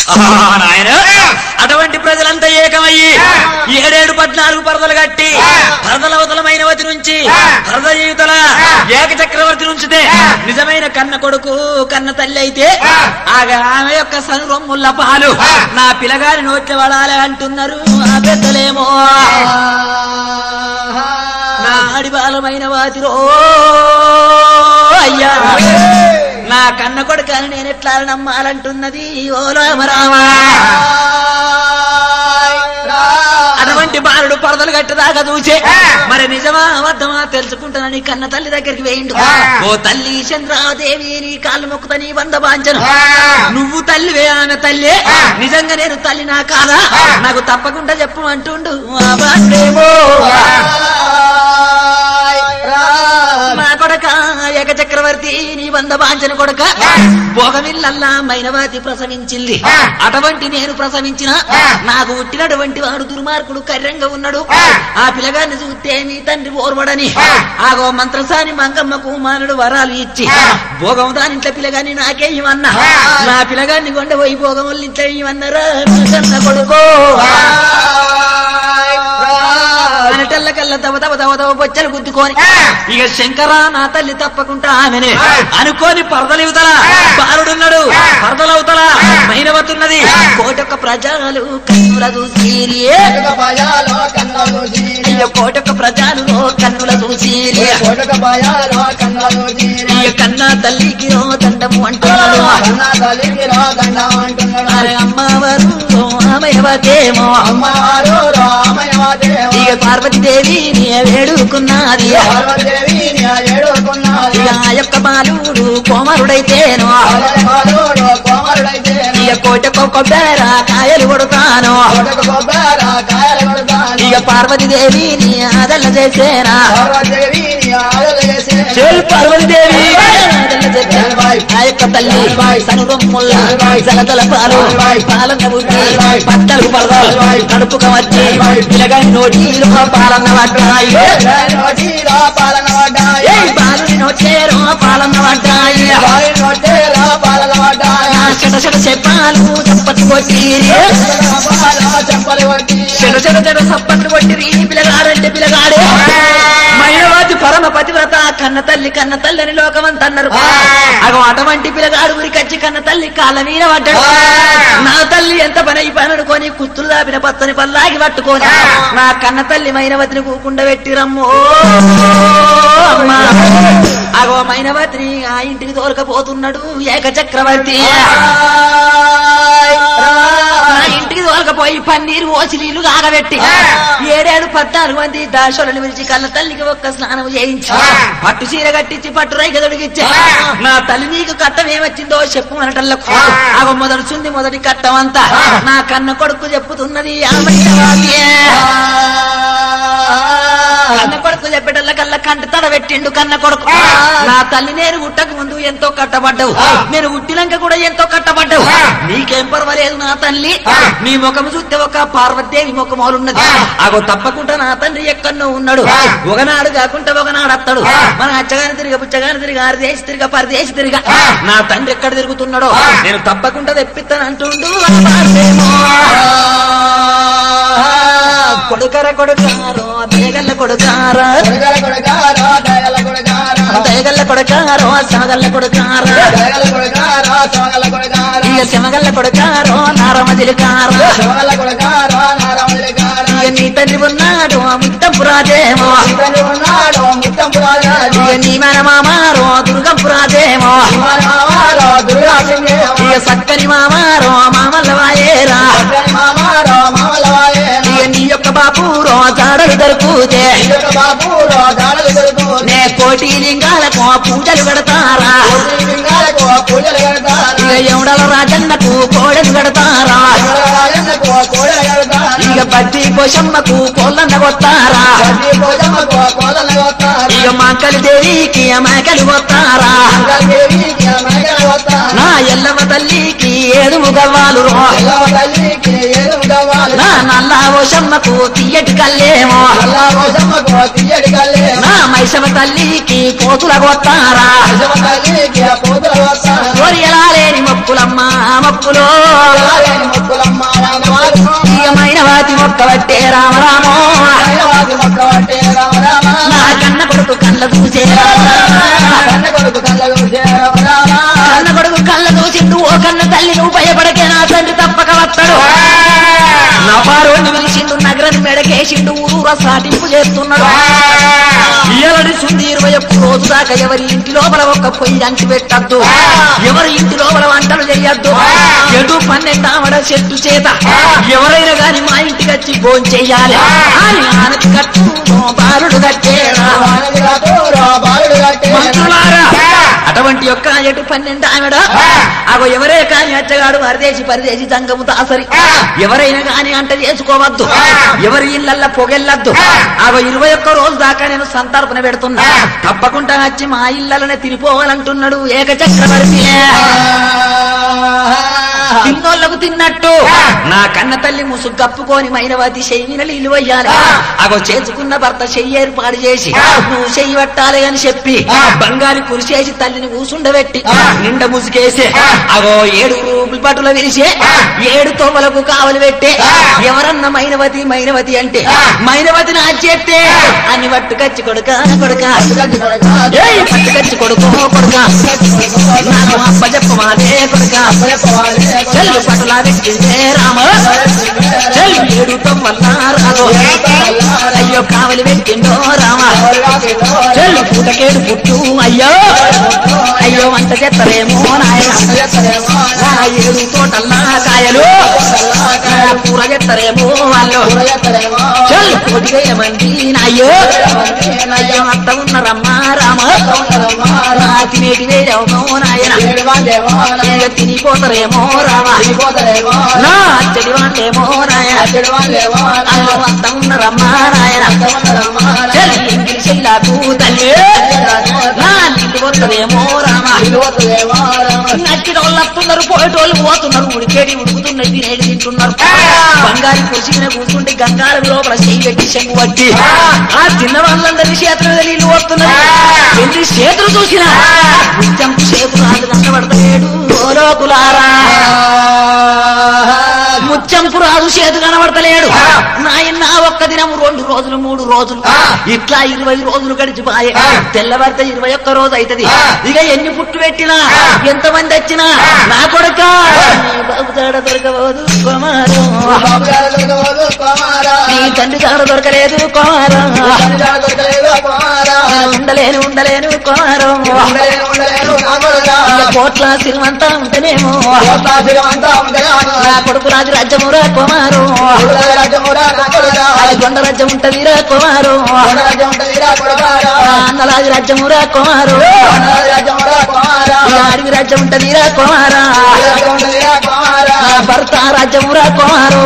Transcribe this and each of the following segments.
నాయన అటువంటి ప్రజలంతా ఏకమయ్యి ఏడేడు పద్నాలుగు పరదలు కట్టి పరదలవతలమైన వతి నుంచి పరద జీవితల ఏక చక్రవర్తి నుంచితే నిజమైన కన్న కొడుకు కన్న తల్లి అయితే ఆగా ఆమె యొక్క సనురొమ్ముల పాలు నా పిల్లగారి నోట్ల పడాలి అంటున్నారు ఆ పెద్దలేమో నా ఆడిబాలమైన వాతిరో అయ్యా నా కన్న కొడుకని నేను ఎట్లా నమ్మాలంటున్నది ఓ రామరామా అటువంటి బాలుడు పరదలు కట్టదాకా చూసే మరి నిజమా అబద్ధమా తెలుసుకుంటానని కన్న తల్లి దగ్గరికి వేయండు ఓ తల్లి చంద్రాదేవి నీ కాళ్ళు మొక్కుతా నీ వంద బాంచను నువ్వు తల్లివే ఆమె తల్లి నిజంగా నేను తల్లి నా కాదా నాకు తప్పకుండా చెప్పు అంటుండు ఆ బాలుడేమో నా కొడక ఏక చక్రవర్తి నీ వంద బాంచన కొడక భోగమిల్లల్లా మైనవాతి ప్రసవించింది అటువంటి నేను ప్రసవించిన నాకు పుట్టినటువంటి వాడు దుర్మార్గుడు కర్రంగా ఉన్నాడు ఆ పిల్లగాన్ని చూస్తే నీ తండ్రి ఓర్వడని ఆగో మంత్రసాని మంగమ్మకు మానుడు వరాలు ఇచ్చి భోగం దాని ఇంట్లో పిల్లగాని నాకే ఇవన్నా నా పిల్లగాన్ని కొండ పోయి భోగం వాళ్ళ ఇంట్లో ఇవన్నారా నా కన్న కొడుకో అనటల్ల కల్ల తవ తవ తవ తవ బొచ్చలు గుద్దుకొని ఇక శంకర నా తల్లి తప్పకుండా ఆమెనే అనుకోని పరదలివుతల బాలుడున్నాడు పరదలవుతల మైనవతున్నది కోటొక్క ప్రజలు కన్నుల చూసిరి ఇక కోటొక్క ప్రజలు కన్నుల చూసిరి ఇక కన్నా తల్లికి ఓ దండము అంటున్నాడు అరే అమ్మవారు ఆమెవకేమో ఇక పార్వతీదేవి నీ వేడుకున్నది ఇక ఆ యొక్క బాలుడు కోమరుడైతేను ఇక కోటకు కొబ్బర కాయలు కొడతాను ఇక పార్వతీదేవి నీ ఆదల్ల చేసేనా చెల్ పార్వతీదేవి ఆదల్ల చేసేనా? ఆ యొక్క తల్లి సనురొమ్ముల్ల జలదల పాలు పాలన్న బుద్ధి పట్టలు పడదాలు కడుపుక వచ్చి పిలగా నోటిలో పాలన్న పడ్డాయి ఏయ్ బాలుని నోటేరో పాలన్న పడ్డాయి ఆ చెట చెట చెప్పాలు చప్పట్లు కొట్టి చెట చెట చెట చప్పట్లు కొట్టి పిల్లగాడంటే పిల్లగాడే మైనవాతి పరమ పతివ్రత కన్న తల్లి కన్న తల్లిని లోకమంత అన్నారు అగో అటువంటి పిల్లగాడు ఉరికచ్చి కన్న తల్లి కాళ్ళ మీద పడ్డాడు నా తల్లి ఎంత పని అయిపోయిన అనుకొని కుత్తులు దాపిన పచ్చని పల్లాగి పట్టుకొని నా కన్న తల్లి మైనవతిని కూకుండా పెట్టి రమ్మో అమ్మా. అగో మైనవతిని ఆ ఇంటికి తోలకపోతున్నాడు ఏక చక్రవర్తి నా ఇంటికి తోలకపోయి పన్నీరు ఓసి నీళ్లు కాగబెట్టి ఏడేడు పద్నాలుగు మంది దాశోలను పిలిచి కళ్ళ తల్లికి ఒక్క స్నానం చేయించి పట్టు చీర కట్టించి పట్టు రైక తొడిగిచ్చి నా తల్లి నీకు కట్టం ఏమొచ్చిందో చెప్పు అనటల్లకు అవ మొదలుచుంది మొదటి కట్టం అంతా నా కన్న కొడుకు చెప్పుతున్నది ఆమె కన్న కొడుకు చెప్పేటల్ల కల్ల కంట తడ పెట్టిండు కన్న కొడుకు నా తల్లి నేను పుట్టక ముందు ఎంతో కట్టబడ్డావు నేను పుట్టినాక కూడా ఎంతో కట్టబడ్డావు నీకేం పర్వాలేదు నా తల్లి నీ ముఖం చూస్తే ఒక పార్వతీదేవి ముఖం ఉన్నది అగో తప్పకుండా నా తండ్రి ఎక్కడో ఉన్నాడు ఒకనాడు కాకుండా ఒకనాడు అత్తాడు మన అచ్చగాని తిరిగి పుచ్చగాని తిరిగి ఆరిదేసి తిరిగా పరిదేసి తిరిగా నా తండ్రి ఎక్కడ తిరుగుతున్నాడో నేను తప్పకుండా తెప్పిస్తాను అంటుండు ఆ పార్వతేమో. కొడుకర కొడుకారో దేగల్ల కొడుకారా దేగల్ల కొడుకారో సాగల్ల కొడుకారా ఇక శమగల్ల కొడుకారో నారమదిలికారో ఇక నీ తండ్రి ఉన్నాడు ముత్తపురాజేమో ఇక నీ మన మామారో దుర్గంపురాజేమో ఇక సక్కని మామారో మామల్ల వాయేరా ఇక నీ యొక్క బాపురో జాడలు దొరుకుతే నే కోటి లింగాలకు పూజలు పెడతారా ఇక ఎవడల రాజన్నకు కోడలు పెడతారా ఇక బట్టి పోషమ్మకు కోళ్ళన్న కొట్టారా ఇక మాకలి దేవికి మేకలు కొట్టారా నా ఎల్లమ్మ తల్లికి ఏడు ముగవాలు రో ఎల్లవ తల్లికి ఏడు గవ్వాలి నా నల్ల ఓషమ్మకు తీయటి కల్లేమో అల్లా కోసమ్మకు తీయడి కల్లే నా మైసమ తల్లికి కోతుల కొత్తారా అజమ తల్లికి ఆ పూతల వస్తాను కోరియలా లేని మొక్కులమ్మ మొక్కులో రాలేని ముక్కులమ్మ రామవారు తీయమైన వాతి మొక్క పట్టే రామరామో హైదరాబాద్ మొక్క పట్టే రామ రామ నా కన్న కొడుకు కళ్ళ చూసే కన్న కొడుకు కళ్ళ చూసే రామ రామ కన్న కొడుకు కళ్ళ చూసిండు ఓ కన్న తల్లి నువ్వు భయపడకే నా తండ్రి తప్పక వస్తాడు నా పారోని పిలిచిండు నగరని మెడకేసిండు ఊరూర సాటింపు చేస్తున్నాడు ఎవరి సుంది ఇరవై ఒక్క రోజు దాకా ఎవరి ఇంటి లోపల ఒక్క పొయ్యి అంటి పెట్టద్దు ఎవరి ఇంటి లోపల వంటలు చేయొద్దు ఎటు పన్నెండు ఆమడ చెట్టు చేత ఎవరైనా గాని మా ఇంటికి వచ్చి భోజనం చెయ్యాలి అని ఆనతి కట్టు బాలుడు కట్టేరా వానది రాతోరా బాలుడు కట్టే మంత్రులారా అటువంటి యొక్క ఎటు పన్నెండు ఆమెడ అగో ఎవరే కాని అచ్చగాడు అరదేసి పరిదేసి జంగము దాసరి ఎవరైనా కాని అంట చేసుకోవద్దు ఎవరి ఇళ్ళల్లో పొగెళ్ళద్దు అగో ఇరవై ఒక్క రోజు దాకా నేను సంతర్పణ పెడుతున్నా తప్పకుండా వచ్చి మా ఇళ్ళనే తిరిపోవాలంటున్నాడు ఏక చక్రవర్తి తిన్నోళ్లకు తిన్నట్టు నా కన్న తల్లి ముసుగు కప్పుకొని మైనవతి చెయ్యిన నీళ్ళు వయ్యాలి అగో చేసుకున్న భర్త చెయ్యి ఏర్పాటు చేసి నువ్వు చెయ్యి పట్టాలి అని చెప్పి బంగారు కురిసేసి తల్లిని కూసుండబెట్టి నిండ ముసుగేసి అగో ఏడు రూపుల పట్టుల విరిసి ఏడు తోమలకు కావలి పెట్టే ఎవరన్నా మైనవతి మైనవతి అంటే మైనవతి నా చెప్తే అన్ని పట్టుకచ్చి కొడుక కొడుక ఏయ్ పట్టుకచ్చి కొడుకో కొడుక నాకు అప్ప చెప్పమాదే కొడుక చెల్లు పట్టులా పెట్టిందే రామ చెల్లు ఏడు తొమ్మల్ల రాదు అయ్యో కావలి పెట్టిండో రామ చెల్లు పూటకేడు పుట్టు అయ్యో అయ్యో వంట చెత్తరేమో నాయన నా ఏడు తోటల్లా కాయలు నా కూర చెత్తరేమో వాళ్ళు చెల్లు కోటివేయమంది నాయ్యో అయ్యో అత్త ఉన్నరమ్మా రామ నా తినేటి వేరేమో నాయన ఇక తినిపోతారేమో రామ నా అచ్చడి వాళ్ళేమో నాయన అయ్యో అత్త ఉన్నరమ్మా నాయన చెల్లి ఇంగిలి చెల్లాకు తల్లి నా ఇంటి పోతారేమో రామ నచ్చిన వాళ్ళు వస్తున్నారు పోయేటోళ్ళు పోతున్నారు ఉడికేడి ఉడుకుతున్నది తినేది తింటున్నారు బంగారు కుర్చీ మీద కూర్చుంటే గంగారం లోపల చెయ్యి పెట్టి శంగు పట్టి ఆ చిన్న వాళ్ళందరి చేతులు మీద నీళ్లు వస్తున్నారు ఎన్ని చేతులు చూసినా నిత్యంపు చేతులు రాజు కనబడతాడు లోకులారా ముత్యంపు రాజు చేతు కనబడతలేడు నాయన ఒక్క దినం రెండు రోజులు మూడు రోజులు ఇట్లా ఇరవై రోజులు గడిచిపోయే తెల్లవారితే ఇరవై ఒక్క రోజు అవుతది ఇక ఎన్ని పుట్టు పెట్టినా ఎంత మంది వచ్చినా నా కొడుక నీ బాబు తాడ దొరకబోదు కుమారు నీ తండ్రి తాడ దొరకలేదు కుమారు ఉండలేను ఉండలేను కుమారు ఇక కోట్ల సిరిమంత ఉంటేనేమో నా కొడుకు రాజు రాజ్యమురా కుమారు అది కొండ రాజ్యం ఉంటదిరా కుమారు అన్న రాజు రాజ్యమురా కుమారు ఇక అడవి రాజ్యం ఉంటదిరా కుమారా నా భర్త రాజ్యమురా కుమారు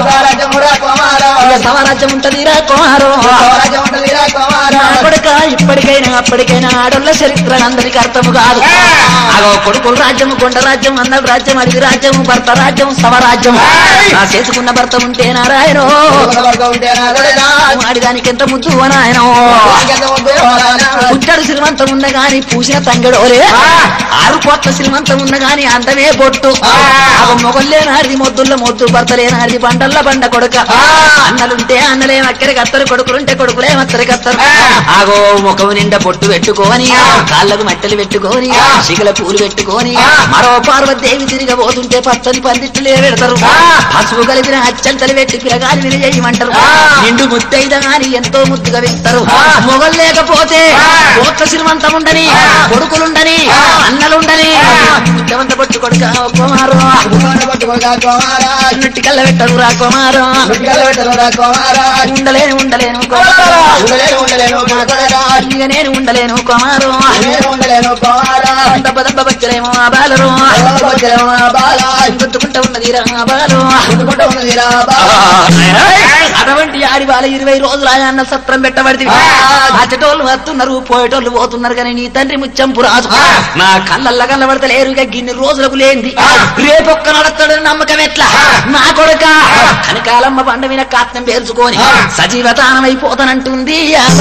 ఇక సవరాజ్యం ఉంటదిరా కుమారు నా కొడుక ఇప్పటికైనా అప్పటికైనా ఆడోళ్ళ చరిత్ర అందరికి అర్థము కాదు అగో కొడుకుల రాజ్యం కొండ రాజ్యం అన్నడు రాజ్యం అడవి రాజ్యం భర్త రాజ్యం సవరాజ్యం నా చేసుకున్న భర్త ఉంటే నారాయణో ఆడిదానికి ఎంత ముద్దు నాయనో పుట్టడు శ్రీమంతం ఉన్న గాని పూసిన తంగడోలే ఆరు కోట్ల శ్రీమంతం ఉన్న గాని అందమే బొట్టు అవ మొగల్లే నారిది మొద్దుల్ల మొద్దు భర్తలే నారిది బండల్ల బండ కొడుక అన్నలుంటే అన్నలే అక్కడికి కత్తరు కొడుకులుంటే కొడుకులే మత్తరి కత్తరు ఆగో ముఖం నిండా బొట్టు పెట్టుకోని కాళ్ళకు మట్టెలు పెట్టుకోని శిగల పూలు పెట్టుకోని మరో పార్వతీదేవి తిరగబోతుంటే పచ్చని పందిట్లే పెడతారు పసుపు కలిపిన అచ్చంతలు పెట్టి పిలగాలి విని చేయమంటారు నిండు ముద్దైద గాని ఎంతో ముద్దుగా వేస్తారు మొగలు లేకపోతే కోట్ల శ్రీమంతం ఉండని కొడుకులుండని అన్నలుండని ముద్దవంత పట్టు కొడుక కుమారు అన్నట్టు కళ్ళ పెట్టరు రా కుమారు కుమారా ఉండలేను ఉండలేను కుమారు ఉండలేను ఉండలేను నా కొడకా ఇక నేను ఉండలేను కుమారు నేను ఉండలేను కుమారా దెబ్బ దెబ్బ వచ్చలేమో ఆ బాలరు వచ్చేమో బాలా గుర్తుకుంటా ఉన్నది రా ఆ బాలు చుట్టుకుంటూ ఉన్నది రా బాలా అటువంటి ఆడి వాళ్ళ ఇరవై రోజులు ఆయన అన్న సత్రం పెట్టబడితే అచ్చటోళ్ళు వస్తున్నారు పోయేటోళ్ళు పోతున్నారు కానీ నీ తండ్రి ముచ్చంపు రాజు నా కళ్ళల్ల కనబడతలేరు ఇక గిన్ని రోజులకు లేంది రేపొక్క నడతాడని నమ్మకం ఎట్లా నా కొడుక కనకాలమ్మ పండ మీద కాత్నం పేర్చుకొని సజీవతానం అయిపోతానంటుంది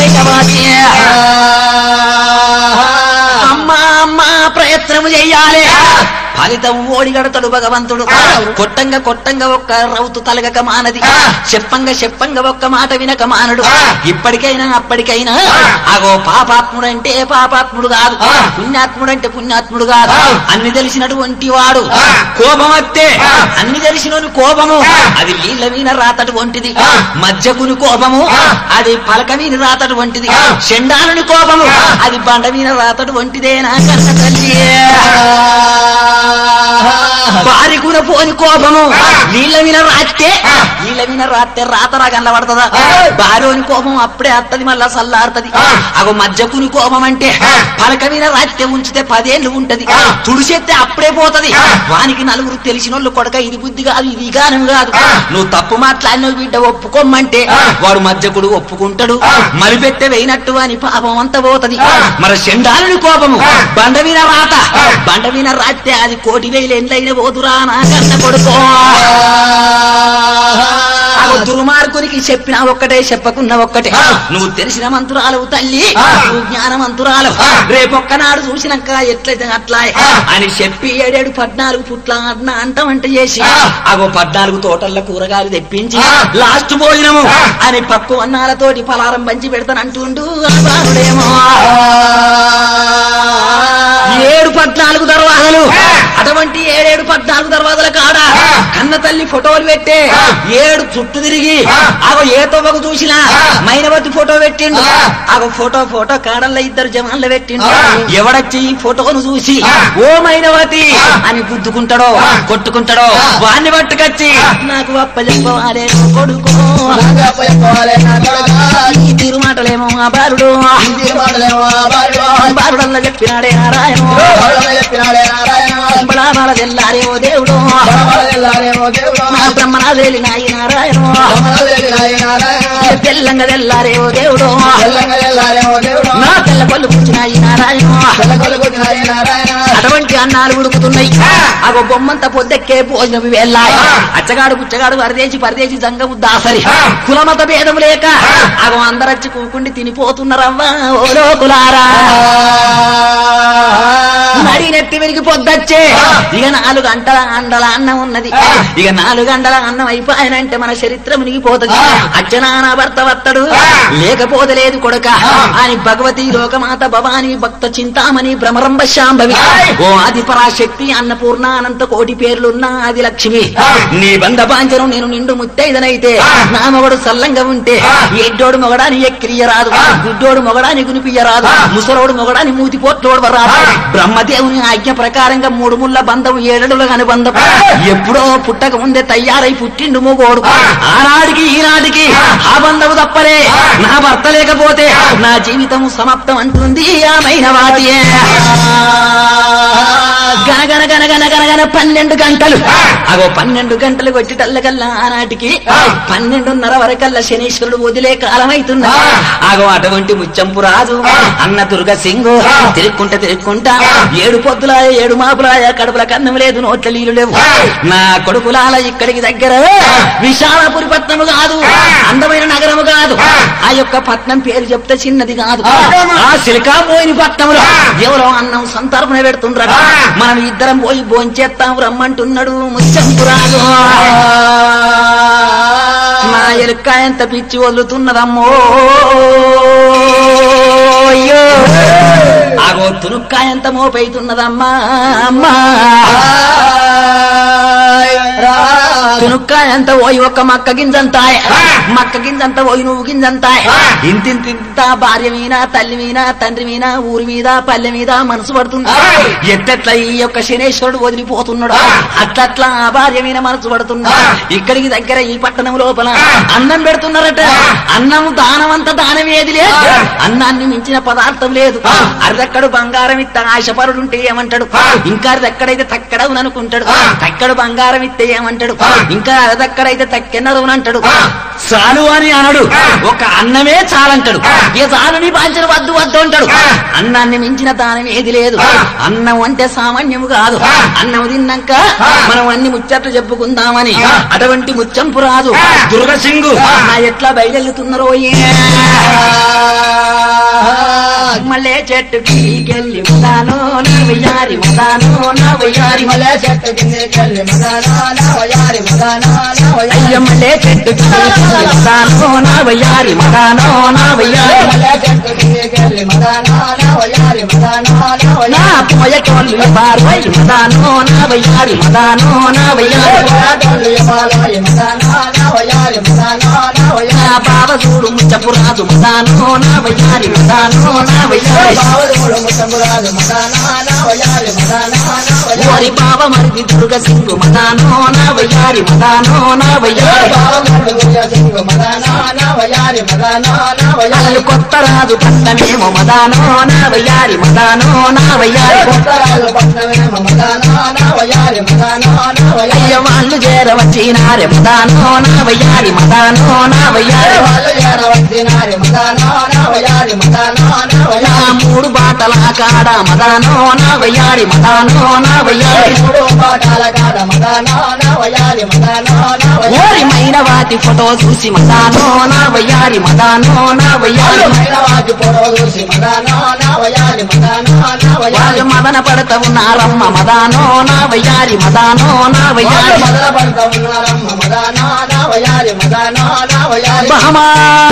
అమ్మా అమ్మా ప్రయత్నము చెయ్యాలి ఫలితం ఓడిగడతాడు భగవంతుడు కొట్టంగా కొట్టంగా ఒక్క రౌతు తలగక మానది చెప్పంగా చెప్పంగా ఒక్క మాట వినక మానడు ఇప్పటికైనా అప్పటికైనా అగో పాపాత్ముడంటే పాపాత్ముడు కాదు పుణ్యాత్ముడంటే పుణ్యాత్ముడు కాదు అన్ని తెలిసినటువంటి వాడు కోపం వస్తే అన్ని తెలిసిన కోపము అది నీళ్ళ మీద రాతటి వంటిది మధ్యకుని కోపము అది పలక మీద రాతటి వంటిది చెండాలుని కోపము అది బండ మీద రాతటి వంటిదేనా కన్న తల్లి బారికున పోని కోపము నీళ్ళ మీద రాస్తే నీళ్ళ మీద రాస్తే రాతరా కనబడుతుందా బారోని కోపం అప్పుడే అత్తది మళ్ళా సల్లారుతది అగో మధ్యకుని కోపం అంటే పలక మీద రాస్తే ఉంచితే పదేళ్ళు ఉంటది తుడిచేస్తే అప్పుడే పోతది వానికి నలుగురు తెలిసినోళ్ళు కొడక ఇది బుద్ధి కాదు ఇది గానం కాదు నువ్వు తప్పు మాట్లాడిన బిడ్డ ఒప్పుకోమంటే వాడు మధ్యకుడు ఒప్పుకుంటాడు మరిపెట్టే వేయినట్టు అని పాపం అంతా పోతది మరి చెండాలని కోపము బండ మీద రాత బండ మీద రాస్తే అది కోటి వేలు ఎండ్లైన పోతురా నా కన్న కొడుకో ఆ దుర్మార్గునికి చెప్పిన ఒక్కటే చెప్పకున్న ఒక్కటే నువ్వు తెలిసిన మంతురాలవు తల్లి నువ్వు జ్ఞానమంతురాలు రేపొక్కనాడు చూసినాక ఎట్లయితే అట్లా అని చెప్పి ఏడేడు పద్నాలుగు పుట్ల అన్న అంటమంట చేసి అగో పద్నాలుగు తోటల్లో కూరగాయలు తెప్పించి లాస్ట్ భోజనము అని పప్పు అన్నాలతోటి పలారం పంచి పెడతానంటుండు ఆ బాలుడేమో ఏడు పద్నాలుగు దర్వాజలు అటువంటి ఏడేడు పద్నాలుగు దర్వాజల కాడ కన్న తల్లి ఫోటోలు పెట్టే ఏడు చుట్టూ తిరిగి ఆగో ఏ తవ్వకు చూసినా మైనవతి ఫోటో పెట్టిండు ఆగో ఫోటో ఫోటో కాడల్లో ఇద్దరు జవాన్లు పెట్టిండు ఎవడొచ్చి ఈ ఫోటోను చూసి ఓ మైనవతి అని గుద్దుకుంటాడో కొట్టుకుంటాడో వాన్ని పట్టుకొచ్చి నాకు అప్ప చెప్పవాలే కొడుకో ఈ తీరుమాటలేమో ఆ బాలుడు బాలుడల్లా చెప్పినాడే నారాయణ బలాబాల తెల్లారే ఓ దేవుడు నా బ్రహ్మనాథేలి నాయి నారాయణ తెల్లంగా తెల్లారే ఓ దేవుడు నా తెల్ల పళ్ళు పుచ్చినాయి నారాయణ అటువంటి అన్నాలు ఉడుకుతున్నాయి అగో బొమ్మంత పొద్దెక్కే భోజనం వెళ్ళాయి అచ్చగాడు పుచ్చగాడు పరదేశి పరదేశి జంగము దాసరి కులమత భేదం లేక అగో అందరచ్చి కూకుండి తినిపోతున్నారవ్వా ఓ లోకులారా నడి నెత్తి వెలిగి పొద్దచ్చే ఇక నాలుగు గంటల అండల అన్నం ఉన్నది ఇక నాలుగు గంటల అన్నం అయిపోయానంటే మన చరిత్ర మునిగిపోతుంది అచ్చనాన భర్త వత్తడు లేకపోతే లేదు కొడక అని భగవతి లోకమాత భవాని భక్త చింతామణి భ్రమరంబ శాంభవి ఓ ఆది పరాశక్తి అన్నపూర్ణ అనంత కోటి పేర్లున్న ఆది లక్ష్మి నీ బంధ బాంచను నేను నిండు ముత్తైదనైతే నా మొగడు సల్లంగా ఉంటే ఎడ్డోడు మొగడాని ఎక్కిరియరాదు గుడ్డోడు మొగడాని గునిపియ్యరాదు ముసలోడు మొగడాని మూతి పోట్లోడు రాదు బ్రహ్మదేవుని ఆజ్ఞ ప్రకారంగా మూడు ముళ్ళ బంధం ఏడడుల అనుబంధం ఎప్పుడో పుట్టక ముందే తయారై పుట్టిండు మొగోడు ఆనాడికి ఈనాటికి ఆ బంధము తప్పలే నా భర్త లేకపోతే నా జీవితం సమాప్తం అంటుంది ఆమెన వాటియే గనగన గనగన గనగన పన్నెండు గంటలు అగో పన్నెండు గంటలు కొట్టిటల్లకల్లా ఆనాటికి పన్నెండున్నర వరకల్లా శనీశ్వరుడు వదిలే కాలం అవుతున్నా అగో అటువంటి ముచ్చంపు రాజు అన్న దుర్గ సింగు తిరుక్కుంటా తిరుక్కుంటా ఏడు పొద్దులాయ ఏడు మాపులాయ కడుపుల కన్నం లేదు నోట్ల నీళ్లు లేవు నా కొడుకులాల ఇక్కడికి దగ్గర విశాలపురి పట్నము కాదు అందమైన నగరము కాదు ఆ యొక్క పట్నం పేరు చెప్తే చిన్నది కాదు ఆ సిలికాపోయిన పట్నంలో ఎవరో అన్నం సంతర్పణ పెడుతుండ్రట మనం ఇద్దరం పోయి భోంచేస్తాం రమ్మంటున్నాడు ముచ్చంపురాలు నా ఎలుక ఎంత పిచ్చి వదులుతున్నదమ్మో అయ్యో ఆగో తునుక్కాయ ఎంత మోపైతున్నదమ్మా అమ్మా తునుక్కాయ అంత పోయి ఒక్క మక్క గింజంతా మక్క గింజంతా పోయి నువ్వు గింజంతా ఇంతింత భార్య మీద తల్లి మీద తండ్రి మీద ఊరి మీద పల్లె మీద మనసు పడుతుంది ఎట్లట్లా ఈ యొక్క శనేశ్వరుడు వదిలిపోతున్నాడు అట్లట్లా ఆ భార్య మీద మనసు పడుతున్నాడు ఇక్కడికి దగ్గర ఈ పట్టణం లోపల అన్నం పెడుతున్నారట అన్నం దానం అంత దానం ఏది లేదు అన్నాన్ని మించిన పదార్థం లేదు అర్ధక్కడు బంగారం ఇత్త ఆశపరుడు ఉంటే ఏమంటాడు ఇంకా అర్ధక్కడైతే తక్కడవు అనుకుంటాడు తక్కడు బంగారం ఇస్తే ఏమంటాడు ఇంకా అర్ధక్కడైతే తక్కెన్నరు అంటాడు చాలు అని అనడు ఒక అన్నమే చాలంటాడు ఏ చాలని బాంచను వద్దు వద్దు అంటాడు అన్నాన్ని మించిన దానం ఏది లేదు అన్నం అంటే సామాన్యము కాదు అన్నం తిన్నాక మనం అన్ని ముచ్చట్లు చెప్పుకుందామని అటువంటి ముచ్చంపు రాదు దుర్గసింగు నా ఎట్లా బయలుతున్నారో ఏ మళ్ళీ చెట్టుకి కెళ్ళి మదానో నా వయ్యారి మదానో నా వయ్యారి మలే చెట్టు కిందకెళ్ళి మదానా నా వయారి మదానా నా వయారి అయ్య మళ్ళీ చెట్టుకి కెళ్ళి మదానో నా వయ్యారి మదానో నా వయ్యారి మలే చెట్టు కిందకెళ్ళి మదానా నా వయారి మదానా నా నా వయారి పోయటోళ్ళు పార్వై మదానో నా వయ్యారి మదానో నా వయ్యారి పోరాటోళ్ళు యమాలాయి మదానా నా వయారి మదానా నా నా వయారి బావ చూడు ముచ్చపు రాదు మదానో నా వయ్యారి మదానో నా వయ్యారి బావడోడు ముసంబురాలు మదానా నా వయారి మదానా నా వయారి ఓరి బావ మరిది దుర్గ సింగు మదానో నా వయ్యారి మదానో నా వయ్యారి బావమడు సింగు మదానా నా వయారి మదానా నా వయారి అల్లు కొత్త రాజు పట్టమేమో మదానో నా వయ్యారి మదానో నా వయ్యారి ఉత్తరాలు పట్టణమేమ మదానా నా వయారి మదానా నా వయారి అయ్య వాళ్ళు చేరవచ్చినారే మదానో నా వయ్యారి మదానో నా వయ్యారి వాళ్ళు ఏడవచ్చినారి మదానా నా వయారి మదానా నా నా వయారి మూడు బాటల కాడ మదానో నా వయ్యారి మదానో నా వయ్యారి మూడు పాఠాల కాడ మదానా నా వయారి మదానా నా వయారి ఓరి మైన వాటి ఫోటో చూసి మదానో నా వయ్యారి మదానో నా వయ్యారి మైనవాటి పొడవ చూసి మదానా నా వయారి మదానా నా వాళ్ళు వయారి మదన పడత ఉన్నారమ్మ మదానో నా వయ్యారి మదానో నా వాళ్ళు వయ్యారి మొదల పడతా ఉన్నారమ్మ మదానా నా వయారి మదానా నా వయారి బామా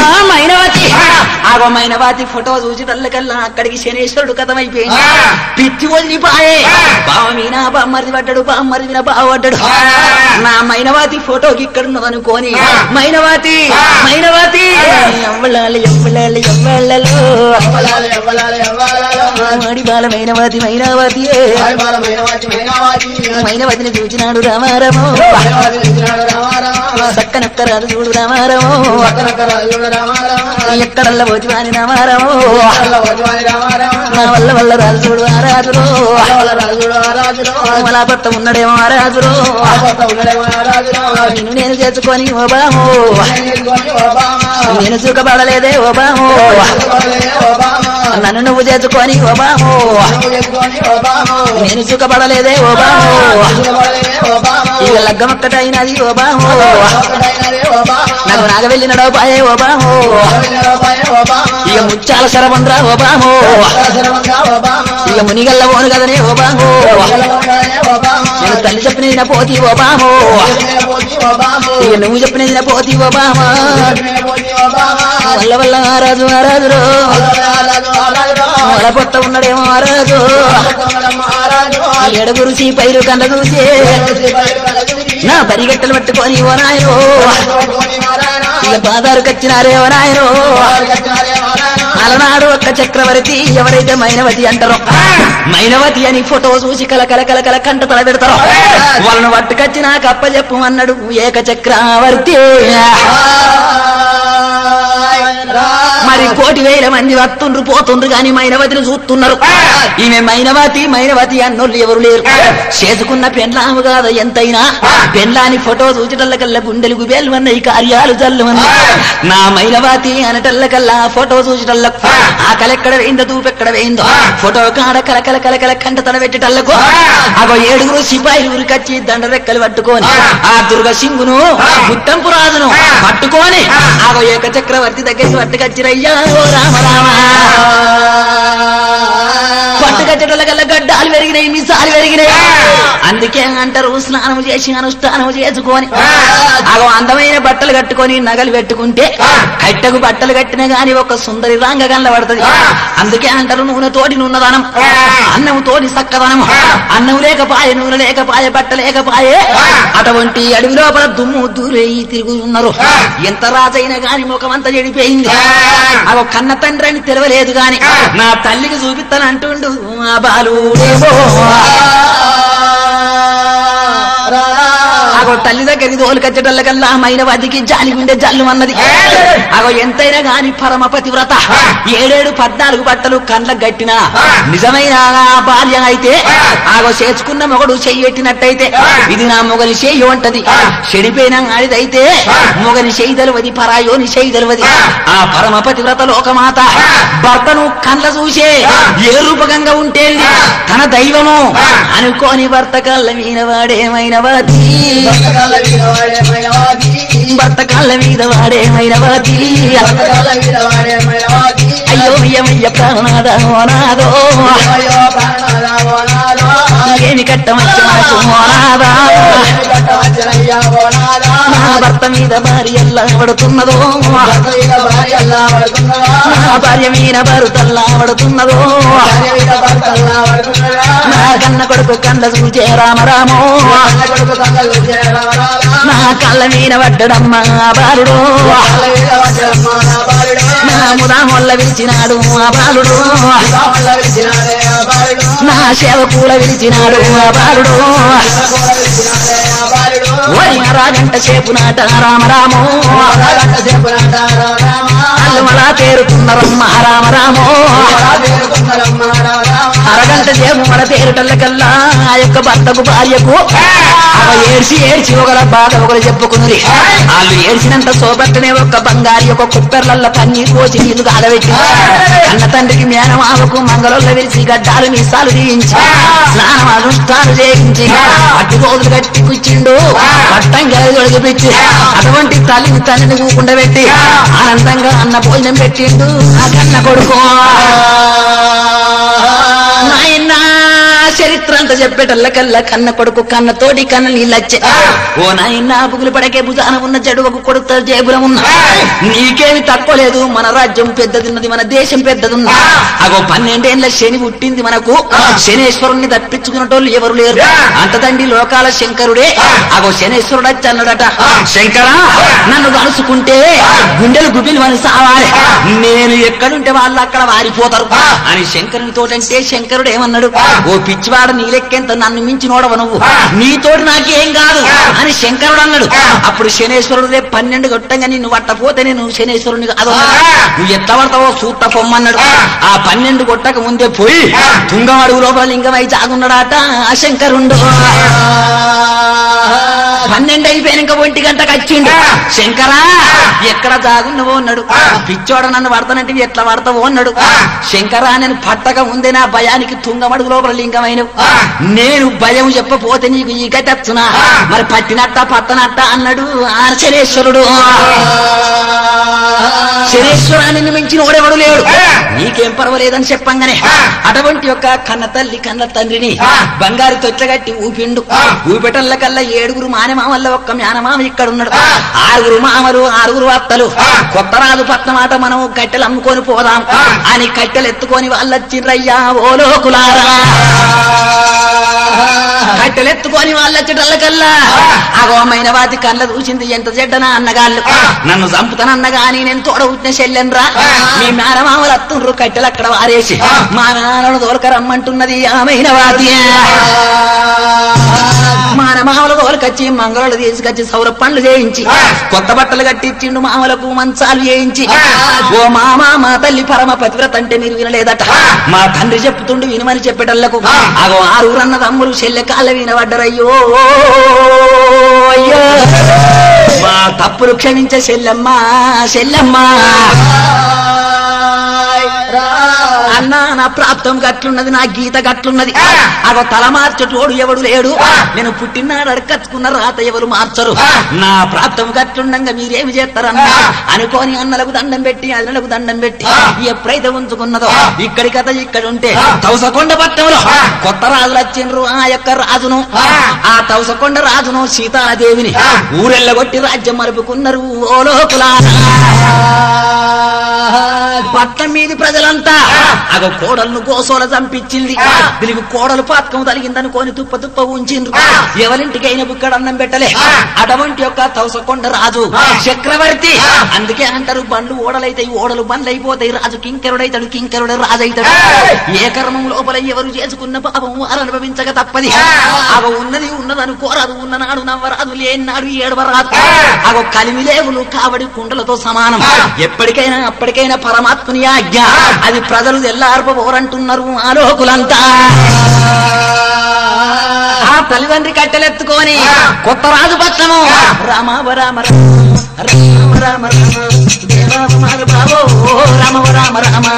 మైనవతి ఆగో మైనవతి ఫోటో చూసి తల్లకల్లా అక్కడికి శనేశ్వరుడు కథమైపోయింది పిచ్చి వదిలిపాయే బావ మీనా బామ్మరిది పడ్డాడు బామ్మరిది నా బావ పడ్డాడు నా మైనవాతి ఫోటోకి ఇక్కడ ఉన్నదనుకోని మైనవాతి మైనవాతి ఎవ్వలాలి ఎవ్వలాలి ఎవ్వలలో ఎవ్వలాలి ఎవ్వలాలి ఎవ్వలాలి మాడి బాల మైనవాతి మైనవాతి బాల మైనవాటి మైనవాటి మైనవతిని చూచినాడు రామారమో మైనవాటి నిలిచినాడు రామారామ సక్కనక్కరాలు చూడు రామారమో పక్కనక్కరాలు రామారామ ఎక్కడల్ల పోతి వాని రామారమో వజవాని రామారామ నా వల్ల వల్ల రాజు చూడు ఆరాజురో వాళ్ళ రాజుడు ఆరాజుడు మలా పట్ట ఉన్నడేమో ఆరాజురో ఆపత్త ఉండడేమో ఆరాజుడు నిన్ను నేను చేసుకొని ఓ బామో చేసుకొని ఒబామా నేను సుఖపడలేదే ఓ బామో చేసుకొనలే ఒబామా నన్ను నువ్వు చేసుకొని ఓ బామో నువ్వు చేసుకొని ఒబామా నేను సుఖపడలేదే ఓ బామో చేసుకొనలే ఒబామా ఇక లగ్గమక్కటైనది ఓ బామో ఒకటైనదే ఒబామా నాకు నాగ వెళ్ళినడో పాయే ఓ బామో రూపాయ ఒబామా ఇక ముచ్చాల శరబంద్ర ఓ బామో సరసరమంగా ఒబామా ఇక మునిగల్ల ఓను కదనే ఓ బామో జలవంగానే ఒబామా నేను తల్లి చెప్పిన పోతి ఓ బామో పోతి ఒబామా ఇక నువ్వు చెప్పిన పోతి ఓ బామా పోతి ఒబామా వల్ల వల్ల ఆరాజు ఆరాజురో అలాదు అలాదు వల పొట్ట ఉన్నడేమో ఆరాజు మహారాజు ఏడుగురు పైరు కన్న చూసి నా పరిగెట్టలు పట్టుకొని ఓ నాయనో ఇక బాదారు కచ్చినారే ఓ నాయనో అలనాడు ఒక్క చక్రవర్తి ఎవరైతే మైనవతి అంటారో మైనవతి అని ఫోటో చూసి కల కల కల కల కంట తల పెడతారో వాళ్ళను పట్టుకొచ్చి నాకు అప్పచెప్పు అన్నాడు ఏక చక్రవర్తి మరి కోటి వేల మంది వస్తుండ్రు పోతుండ్రు గాని మైనవతిని చూస్తున్నారు ఈమె మైనవతి మైనవతి అన్నోళ్ళు ఎవరు లేరు చేసుకున్న పెండ్లాము కాదు ఎంతైనా పెండ్లాని ఫోటో చూచటల్లకల్లా గుండెలు గుబేలు అన్నాయి కార్యాలు జల్లు నా మైనవతి అనటల్లకల్లా ఫోటో చూచటల్ల ఆ కలెక్కడ వేయిందో దూపెక్కడ వేయిందో ఫోటో కాడ కల కల కల కల కంట తడ పెట్టేటల్లకు అగో ఏడుగురు సిపాయిలు ఉరికచ్చి దండరెక్కలు పట్టుకొని ఆ దుర్గ సింగును గుట్టంపు రాజును పట్టుకొని ఆగో ఏక చక్రవర్తి దగ్గరికి పట్టుకొచ్చిరయ్యా ఓ రామ రామ పట్టుకొచ్చటల్లకల్లా గడ్డాలు పెరిగినాయి మిసాలు పెరిగినాయి అందుకే అంటారు స్నానం చేసి అనుష్ఠానం చేసుకొని అగో అందమైన బట్టలు కట్టుకొని నగలు పెట్టుకుంటే కట్టకు బట్టలు కట్టిన గాని ఒక సుందరి రాంగ కనబడుతుంది అందుకే అంటారు నూనె తోటి నున్నదనం అన్నం తోటి సక్కదనం అన్నం లేకపాయే నూనె లేకపాయే బట్ట లేకపాయే అటువంటి అడవి లోపల దుమ్ము దూరేయి తిరుగుతున్నారు ఎంత రాజైనా గాని ముఖమంతా చెడిపోయింది అగో కన్న తండ్రి అని తెలవలేదు గాని నా తల్లికి చూపిస్తానంటుండు ఆ బాలుడేమో అగో తల్లి దగ్గరికి తోలుకొచ్చేటల్లకల్లా మైన వదికి జాలి గుండె జల్లు అన్నది అగో ఎంతైనా గాని పరమ పతివ్రత ఏడేడు పద్నాలుగు బట్టలు కండ్లకు గట్టిన నిజమైన ఆ భార్య అయితే ఆగో చేర్చుకున్న మొగడు చెయ్యెట్టినట్టయితే ఇది నా మొగని చెయ్యి ఉంటది చెడిపోయిన ఆడిదైతే మొగని చెయ్యి తెలవది పరాయోని చెయ్యి తెలవది ఆ పరమ పతివ్రత లోకమాత భర్తను కండ్ల చూసే ఏ రూపకంగా ఉంటే తన దైవము అనుకోని భర్త కళ్ళ మీన వాడేమైన వాది భర్త కళ్ళ మీద వాడేమైన వాది అయ్యో అయ్యమయ్య ప్రాణాద ఓనాదో ఏమి కట్టమచ్చ నాకు ఓనాదా నా భర్త మీద భార్య ఎల్లా పడుతున్నదో నా భార్య మీద భరుతల్లా పడుతున్నదో నా కన్న కొడుకు కండ చూచే రామరామో నా కళ్ళ మీద పడ్డడమ్మా బాలుడు నా ముదామొల్ల విరిచినాడు ఆ బాలుడు నా సేవకూల విరిచినాడు ఆ బాలుడు ఓరి రాగంట సేపు నాట రామరామో అల్లమలా తేరుతున్నరమ్మ రామరామో అరగంట సేపు మన తేరుటల్లకల్లా ఆ యొక్క భర్తకు భార్యకు అవ ఏడ్చి ఏడ్చి ఒకల బాధ ఒకరు చెప్పుకున్నది వాళ్ళు ఏడ్చినంత సోబట్టనే ఒక బంగారి ఒక కుక్కర్లల్ల పన్నీరు పోసి నీళ్లు కాగబెట్టి అన్న తండ్రికి మేనమావకు మంగళొల్ల విరిచి గడ్డాలు మీసాలు తీయించి స్నానం అనుష్ఠానం చేయించి అటు రోజులు కట్టి కూర్చిండు పట్టం గది పెట్టి అటువంటి తల్లిని తల్లిని కూకుండా పెట్టి ఆనందంగా అన్న భోజనం పెట్టిండు ఆ కన్న కొడుకు నాయన చరిత్ర అంతా చెప్పేటల్లకల్లా కన్న కొడుకు కన్న తోడి కన్న నీళ్ళచ్చే ఓ నాయన బుగులు పడకే భుజాన ఉన్న చెడువకు కొడుత జేబులం ఉన్న నీకేమి తక్కువ లేదు మన రాజ్యం పెద్దదిన్నది మన దేశం పెద్దదున్నది అగో పన్నెండేళ్ల శని పుట్టింది మనకు శనేశ్వరుణ్ణి తప్పించుకున్నటోళ్ళు ఎవరు లేరు అంత తండ్రి లోకాల శంకరుడే అగో శనేశ్వరుడు వచ్చి అన్నాడట శంకరా నన్ను కలుసుకుంటే గుండెలు గుబిలు అని సావాలి నేను ఎక్కడుంటే వాళ్ళు అక్కడ వారిపోతారు అని శంకరుని తోటంటే శంకరుడు ఏమన్నాడు ఓ పిచ్చివాడ నీ లెక్కెంత నన్ను మించి నోడవ నువ్వు నీతోటి నాకేం కాదు అని శంకరుడు అన్నాడు అప్పుడు శనేశ్వరుడు రేపు పన్నెండు గొట్టంగా నిన్ను పట్టపోతే నేను శనేశ్వరుని కాదు అన్నాడు. నువ్వు ఎట్లా పడతావో సూత్త పొమ్మన్నాడు ఆ పన్నెండు కొట్టక ముందే పోయి తుంగం అడుగు లోపల లింగమై జాగున్నాడట ఆ శంకరుండు పన్నెండు అయిపోయినాక ఒంటి గంటకు వచ్చిండు శంకరా ఎక్కడ జాగున్నావో అన్నాడు పిచ్చోడ నన్ను పడతానంటే ఎట్లా పడతావో అన్నాడు శంకరా నేను పట్టక ముందే నా భయానికి తుంగమడుగు లోపల లింగమైన నేను భయం చెప్పపోతే నీకు ఈ గతచ్చునా మరి పట్టినట్ట పట్టనట్ట అన్నాడు ఆ శనేశ్వరుడు శనేశ్వరాన్ని మించిన ఓడెవడు లేడు నీకేం పర్వాలేదని చెప్పంగానే అటువంటి యొక్క కన్న తల్లి కన్న తండ్రిని బంగారు తొట్లగట్టి ఊపిండు ఊపెటల్ల కల్లా ఏడుగురు మానమామల్ల ఒక్క మేనమామ ఇక్కడ ఉన్నాడు ఆరుగురు మామలు ఆరుగురు అత్తలు కొత్త రాజు పట్నమాట మనం కట్టెలు అమ్ముకొని పోదాం అని కట్టెలు ఎత్తుకొని వాళ్ళు వచ్చిండ్రయ్యా ఓ లోకులారా కట్టెలు ఎత్తుకొని వాళ్ళు వచ్చేటల్లకల్లా అగోమైన వాటి కళ్ళ చూసింది ఎంత చెడ్డనా అన్నగాళ్ళు నన్ను చంపుతానన్న గాని నేను తోడ ఉట్టిన చెల్లెన్రా మీ మేనమామలు అత్తుండ్రు కట్టెలు అక్కడ వారేసి మా నాన్నను తోలకరమ్మంటున్నది ఆమెన వాతి మానమామల తోలకొచ్చి మంగళలు తీసుకొచ్చి సౌర పండ్లు చేయించి కొత్త బట్టలు కట్టించిండు మామలకు మంచాలు చేయించి ఓ మామ మా తల్లి పరమ పతివ్రత అంటే మీరు వినలేదట మా తండ్రి చెప్తుండు వినమని చెప్పేటల్లకు అగో ఆరుగురన్న తమ్ములు చెల్లె కాళ్ళ వినబడ్డరయ్యో అయ్యో మా తప్పులు క్షమించే చెల్లెమ్మ చెల్లెమ్మ అన్న నా ప్రాప్తం గట్లున్నది నా గీత గట్లున్నది ఆ. అగో తల మార్చటోడు ఎవడు లేడు ఆ. నేను పుట్టినాడు అడకచ్చుకున్న రాత ఎవరు మార్చరు ఆ. నా ప్రాప్తం గట్లుండగా మీరేమి చేస్తారన్న ఆ. అనుకోని అన్నలకు దండం పెట్టి అన్నలకు దండం పెట్టి ఆ. ఎప్పుడైతే ఉంచుకున్నదో ఆ. ఇక్కడి కథ ఇక్కడ ఉంటే ఆ. తౌసకొండ పట్టణంలో ఆ. కొత్త రాజులు వచ్చిండ్రు ఆ యొక్క రాజును ఆ. ఆ తౌసకొండ రాజును సీతాదేవిని ఆ. ఊరెళ్ళగొట్టి రాజ్యం మరుపుకున్నారు ఓ లోకులా పట్నం మీది ప్రజలంతా ఆ. అగ కోడలను గోసోల చంపించింది ఆ. దీనికి కోడలు పాతకం తలిగిందనుకోని తుప్ప తుప్ప ఉంచిండ్రు ఆ. ఎవరింటికైనా బుక్కడ అన్నం పెట్టలే ఆ. అటువంటి యొక్క తౌసకొండ రాజు ఆ. చక్రవర్తి ఆ. అందుకే అంటారు బండ్లు ఓడలైతాయి ఓడలు బండ్లు అయిపోతాయి రాజు కింకరుడైతాడు కింకరుడు రాజు అవుతాడు ఏయ్! ఏ కర్మం లోపల ఎవరు చేసుకున్న పాపం వారు అనుభవించక తప్పది ఆ. అవ ఉన్నది ఉన్నదని కోరాదు ఉన్ననాడు నవ్వరాదు లేనాడు ఏడవరాదు ఆ. అవ కలిమిలేవులు కావడి కుండలతో సమానం ఆ. ఎప్పటికైనా అప్పటికైనా పరమాత్మని ఆజ్ఞ ఆ. అది ప్రజలు ఎల్లార్పబోరంటున్నారు ఆలోకులంతా ఆ తల్లిదండ్రి కట్టెలెత్తుకొని ఆ. కొత్త రాజు పట్టము ఆ. రామ రామ రామ రామ రామ రామ దేవ మారు బావో రామ రామ రామ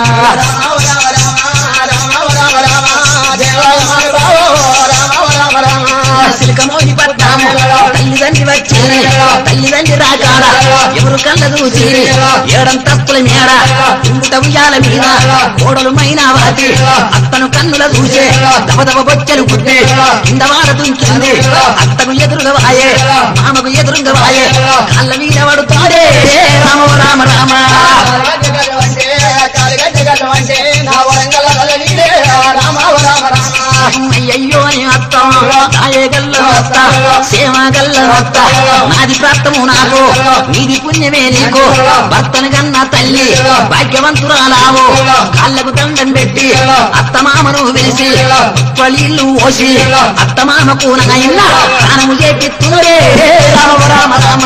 సిలికమోని పట్టాము తల్లిదండ్రి వచ్చి తల్లిదండ్రి రాకాడ ఎవరు కళ్ళ చూసి ఏడంతస్తుల మేడ ఇంగుట ఉయ్యాల మీద కోడలు మైనావతి అత్తను కన్నుల చూసే దబదబ బొచ్చెలు గుద్ది కింద వాడ దుంకింది అత్తకు ఎదురుగా వాయే మామకు ఎదురుగా వాయే కళ్ళ మీద పడుతాడే రామ రామ రామ అయ్యయ్యో అని అత్త నాయగల్ల అత్త సేమగల్ల అత్త నాది ప్రాప్తము నాకు నీది పుణ్యమే నీకు భర్తను కన్న తల్లి భాగ్యవంతురాలావు కాళ్ళకు దండం పెట్టి అత్త మామను పిలిచి పళ్ళిళ్ళు ఓసి అత్త మామకు నాయన్న స్నానము చేపిత్తురే రామ రామ రామ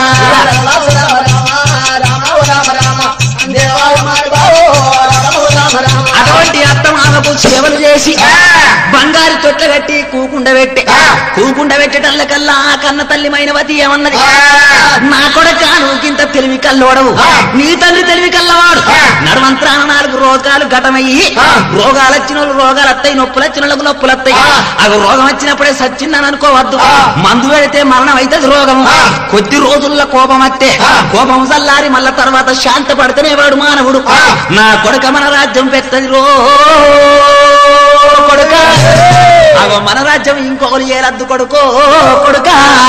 అటువంటి అత్త మామకు సేవలు చేసి బంగారు తొట్ల కట్టి కూకుండ పెట్టి కూకుండ పెట్టేటల్లకల్లా ఆ కన్న తల్లి మైనవతి ఏమన్నది నా కొడక నువ్వుకింత తెలివి కల్లోడవు నీ తండ్రి తెలివి కల్లవాడు నడవంత్రాన నాలుగు రోగాలు ఘటమయ్యి రోగాలు వచ్చిన వాళ్ళు రోగాలు వస్తాయి నొప్పులు వచ్చిన వాళ్ళకు నొప్పులు వస్తాయి అవి రోగం వచ్చినప్పుడే సచ్చిందని అనుకోవద్దు మందు పెడితే మరణం అవుతుంది రోగము కొద్ది రోజుల్లో కోపం వస్తే కోపం చల్లారి మళ్ళా తర్వాత శాంత పడితేనే వాడు మానవుడు నా కొడుక మన రాజ్యం పెద్దది రో కొడుక అగో మన రాజ్యం ఇంకొకరు ఏలద్దు కొడుకో కొడుక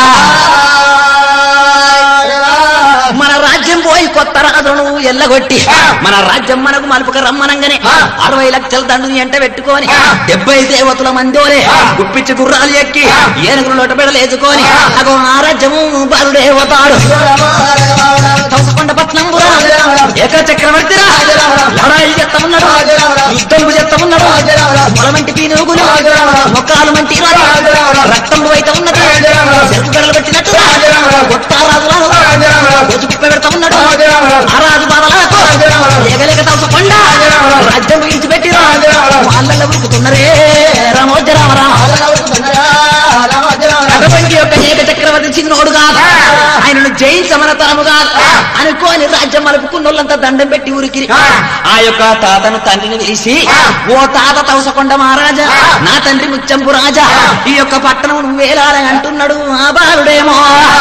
మన రాజ్యం పోయి కొత్త రాజులను ఎల్లగొట్టి మన రాజ్యం మనకు మలుపుక రమ్మనంగానే అరవై లక్షల దండుని ఎంట పెట్టుకొని డెబ్బై దేవతల మందోలే గుప్పిచ్చి గుర్రాలు ఎక్కి ఏనుగులు లొటబెడలు వేసుకొని అగో ఆ రాజ్యము బరుడేవతాడు తోసకొండ పట్నం ఏక చక్రవర్తిరా లడాయి చెత్తమున్నాడు యుద్ధము చెత్తమున్నాడు మొలమంటి పీనుగులు మొక్కలు మంటి రక్తము అయితే ఉన్నది చెరుకు గడలు పెట్టినట్టు గొట్టారాజు రోజు కుప్ప పెడతా ఉన్నాడు ఆ రాజు బాధలకు ఏగలేక తోసకొండ రాజ్యం విడిచిపెట్టి వాళ్ళల్లో ఉరుకుతున్నరే రామోజ రామ రామ అటువంటి యొక్క ఏక చక్రవర్తి చిన్నోడు కాదు ఆయనను జయించమన తరము కాదు అనుకోని రాజ్యం మలుపుకున్నోళ్ళంతా దండం పెట్టి ఊరికి ఆ యొక్క తాతను తండ్రిని తీసి ఓ తాత తవసకొండ మహారాజా నా తండ్రి ముచ్చంపు రాజా ఈ యొక్క పట్టణం నువ్వేలాలని అంటున్నాడు ఆ బాలుడేమో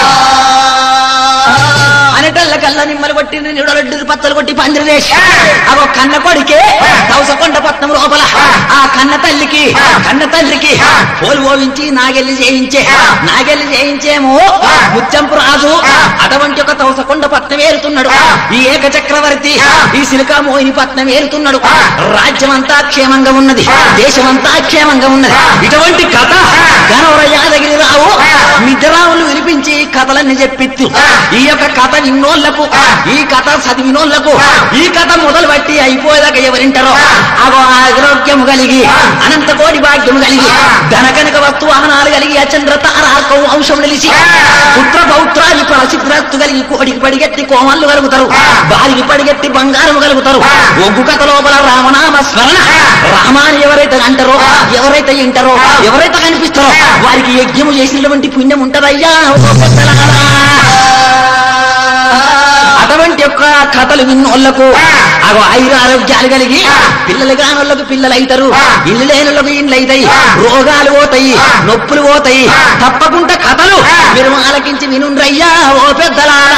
అనేటల్ల కళ్ళ నిమ్మలు కొట్టి నిడలడ్డు పత్తలు కొట్టి పందిరి వేసి అగో కన్న కొడికే కౌసకొండ పట్నం లోపల ఆ కన్న తల్లికి కన్న తండ్రికి పోలు ఓవించి నాగెల్లి చేయించే నాగెల్లి చేయించేమో ముచ్చంపు రాజు అటువంటి ఒక తౌసకొండ పట్నం ఏరుతున్నాడు ఈ ఏక చక్రవర్తి ఈ సిలికా మోహిని పట్నం ఏరుతున్నాడు రాజ్యం అంతా క్షేమంగా ఉన్నది దేశమంతా క్షేమంగా ఉన్నది ఇటువంటి కథ గనవర యాదగిరి రావు మిద్దరావులు వినిపించి కథలన్నీ చెప్పిత్తు ఈ యొక్క కథ విన్నోళ్లకు ఈ కథ చదివినోళ్లకు ఈ కథ మొదలు బట్టి అయిపోయేదాకా ఎవరింటారో అగో ఆరోగ్యము కలిగి అనంత కోటి భాగ్యము కలిగి ధనకనక వస్తు వాహనాలు కలిగి అచంద్ర తారాకం వంశం నిలిచి పుత్ర పౌత్రాలు ప్రసిద్ధి కలిగి కోడికి పడిగెత్తి కోమళ్ళు కలుగుతారు బాలికి పడిగెత్తి బంగారం కలుగుతారు ఒగ్గు కథ లోపల రామనామ స్మరణ రామాని ఎవరైతే అంటారో ఎవరైతే వింటారో ఎవరైతే కనిపిస్తారో వారికి యజ్ఞము చేసినటువంటి పుణ్యం ఉంటదయ్యా ఓ పెద్దలారా. అటువంటి యొక్క కథలు విన్నోళ్లకు అగో ఐదు ఆరోగ్యాలు కలిగి పిల్లలు కానోళ్లకు పిల్లలు అవుతారు ఇల్లు లేనోళ్లకు ఇండ్లు అవుతాయి రోగాలు పోతాయి నొప్పులు పోతాయి తప్పకుండా కథలు మీరు ఆలకించి వినుండ్రయ్యా ఓ పెద్దలారా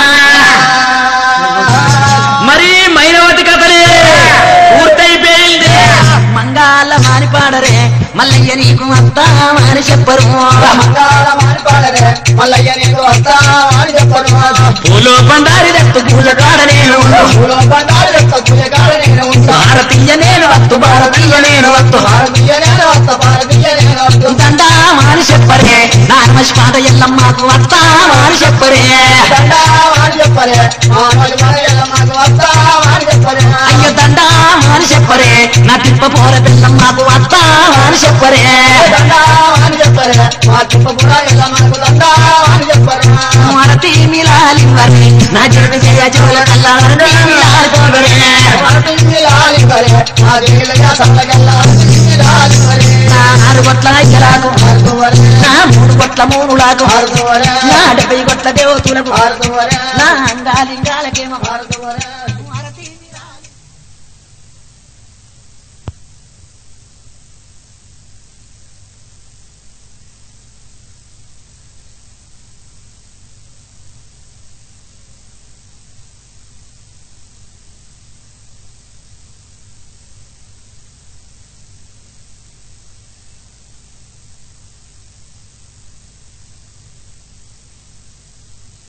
మరి మైనవతి కథలే పూర్తయిపోయింది మంగాల మాని పాడరే మల్లయ్య నీకు అత్తా అని చెప్పరు మంగాళ మారిపాడరే మల్లయ్య నీకు వస్తావా అని చెప్పడు పూలో బండారి దత్తు పూజ కాడ నేను పూలో బండారు యొక్క పూజగాడ నేను ఉంటా భారతీయ నేను వత్తు భారతీయ నేను వత్తు భారతీయ నేను వస్తా భారతీయ నేను వస్తా దండా మాని చెప్పరే నా నమస్పాద ఎల్లమ్మకు అత్తా అని చెప్పరే దండా అని చెప్పరే మా రోజు మన ఎల్లమ్మకు వస్తావా అని చెప్పరే అయ్యో దండా అని చెప్పరే నా తిప్ప పోర పిల్లమ్మకు అత్తా అని చెప్పరే దండా అని చెప్పరే మా తిప్ప కూడా ఎల్లమ్మకు దండా అని చెప్పరే మారతి మిలాలి వరే నా జీవి జయ జోల కల్లారతి మిలాలి పోగరే భారతీయ లాలి కరే మా దేవులగా సల్లగల్లా లాలి కరే నా ఆరు గొట్ల ఐక్యలాకు భారతవరే నా మూడు గొట్ల మూనులాకు భారతవరే నా డెబ్బై గొట్ల దేవతులకు భారతవరే నా అంగాలింగాలకేమో